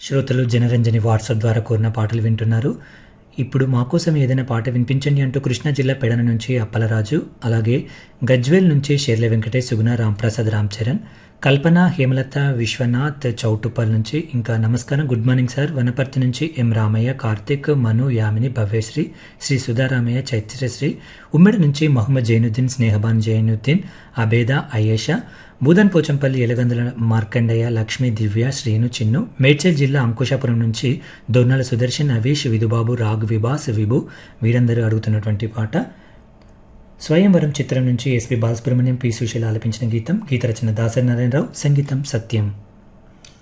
శ్రోతలు జనరంజని వాట్సాప్ ద్వారా కోరిన పాటలు వింటున్నారు ఇప్పుడు మా కోసం ఏదైనా పాట వినిపించండి అంటూ కృష్ణా జిల్లా పెడన నుంచి అప్పలరాజు అలాగే గజ్వేల్ నుంచి షేర్ల వెంకటేష్ సుగుణ రాంప్రసాద్ రామ్ చరణ్ కల్పన హేమలత విశ్వనాథ్ చౌటుప్పల్ నుంచి ఇంకా నమస్కారం గుడ్ మార్నింగ్ సార్ వనపర్తి నుంచి ఎం రామయ్య కార్తిక్ మను యామిని భవ్యశ్రీ శ్రీ సుధారామయ్య చైత్రశ్రీ ఉమ్మెడ నుంచి మహమ్మద్ జైనుద్దీన్ స్నేహబాన్ జైనుద్దీన్ అబేద అయేషా బూదన్ పోచంపల్లి ఎలగందుల మార్కండయ్య లక్ష్మీ దివ్య శ్రీను చిన్ను మేడ్చల్ జిల్లా అంకుశాపురం నుంచి దొర్నాల సుదర్శన్ అవీష్ విధుబాబు రాగ్ విబాస్ విభు వీరందరూ అడుగుతున్నటువంటి పాట స్వయంవరం చిత్రం నుంచి ఎస్పి బాలసుబ్రహ్మణ్యం పి సుశీల ఆలపించిన గీతం గీత రచన దాసరి నారాయణరావు సంగీతం సత్యం